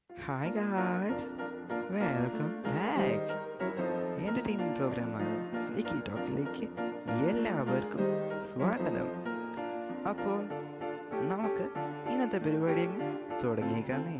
hi guys welcome back entertainment പ്രോഗ്രാമായ Vicky ടോക്കിലേക്ക് എല്ലാവർക്കും സ്വാഗതം അപ്പോൾ നമുക്ക് ഇന്നത്തെ പരിപാടി അങ്ങ് തുടങ്ങിയേക്കാന്നേ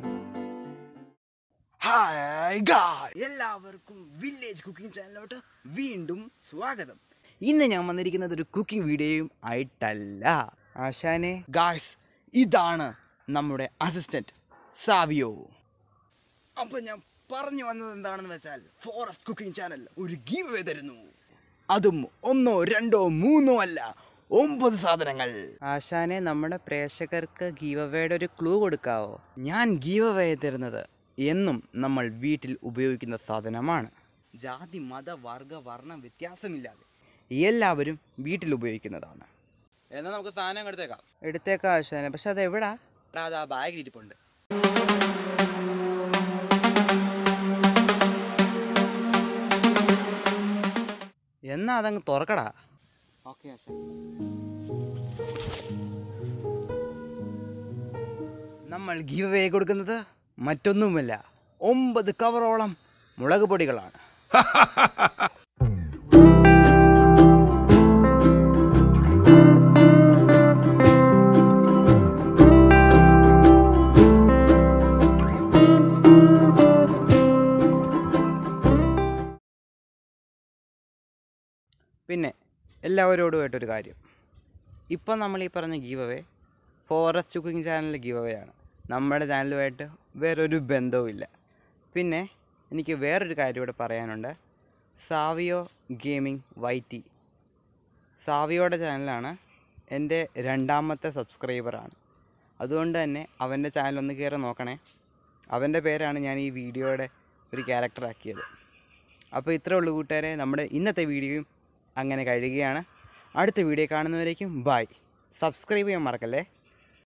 ഹായ് ഗായ് എല്ലാവർക്കും വില്ലേജ് കുക്കിംഗ് ചാനലിലോട്ട് വീണ്ടും സ്വാഗതം ഇന്ന് ഞാൻ വന്നിരിക്കുന്നത് ഒരു കുക്കിംഗ് വീഡിയോയും ആയിട്ടല്ല ആശാനെ ഗായ്സ് ഇതാണ് നമ്മുടെ അസിസ്റ്റന്റ് സാവിയോ അപ്പൊ ഞാൻ പറഞ്ഞു വന്നത് എന്താണെന്ന് വെച്ചാൽ ഫോറസ്റ്റ് കുക്കിംഗ് ചാനൽ ഒരു ഗീവ് അവേ തരുന്നു അതും ഒന്നോ രണ്ടോ മൂന്നോ അല്ല ഒമ്പത് സാധനങ്ങൾ ആശാനെ നമ്മുടെ പ്രേക്ഷകർക്ക് ഗീവവയുടെ ഒരു ക്ലൂ കൊടുക്കാവോ ഞാൻ ഗീവവേ തരുന്നത് എന്നും നമ്മൾ വീട്ടിൽ ഉപയോഗിക്കുന്ന സാധനമാണ് ജാതി മത വർഗ വർണ്ണ വ്യത്യാസമില്ലാതെ എല്ലാവരും വീട്ടിൽ ഉപയോഗിക്കുന്നതാണ് എന്നാൽ നമുക്ക് സാധനം എടുത്തേക്കാം എടുത്തേക്കാം ആശാനെ പക്ഷെ അത് എവിടാ അത് ആ ബാഗിൽ ഇരിപ്പുണ്ട് എന്നാ അതങ്ങ് തുറക്കടാ ഓക്കെ ആശാൻ നമ്മൾ ഗീവ് അവേ കൊടുക്കുന്നത് മറ്റൊന്നുമല്ല ഒമ്പത് കവറോളം മുളക് പൊടികളാണ് പിന്നെ എല്ലാവരോടുമായിട്ടൊരു കാര്യം ഇപ്പം നമ്മൾ ഈ പറഞ്ഞ ഗീവ് അവേ ഫോറസ്റ്റ് കുക്കിംഗ് ചാനലിലെ ഗീവ് അവേ ആണ് നമ്മുടെ ചാനലുമായിട്ട് വേറൊരു ബന്ധവുമില്ല പിന്നെ എനിക്ക് വേറൊരു കാര്യം ഇവിടെ പറയാനുണ്ട് സാവിയോ ഗെയിമിംഗ് വൈറ്റി സാവിയോയുടെ ചാനലാണ് എൻ്റെ രണ്ടാമത്തെ സബ്സ്ക്രൈബറാണ് അതുകൊണ്ട് തന്നെ അവൻ്റെ ചാനൽ ഒന്ന് കയറി നോക്കണേ അവൻ്റെ പേരാണ് ഞാൻ ഈ വീഡിയോയുടെ ഒരു ക്യാരക്ടറാക്കിയത് അപ്പോൾ ഇത്രേ ഉള്ളൂ കൂട്ടുകാരെ നമ്മുടെ ഇന്നത്തെ വീഡിയോയും അങ്ങനെ കഴിയുകയാണ് അടുത്ത വീഡിയോ കാണുന്നവരേക്കും ബായ് സബ്സ്ക്രൈബ് ചെയ്യാൻ മറക്കല്ലേ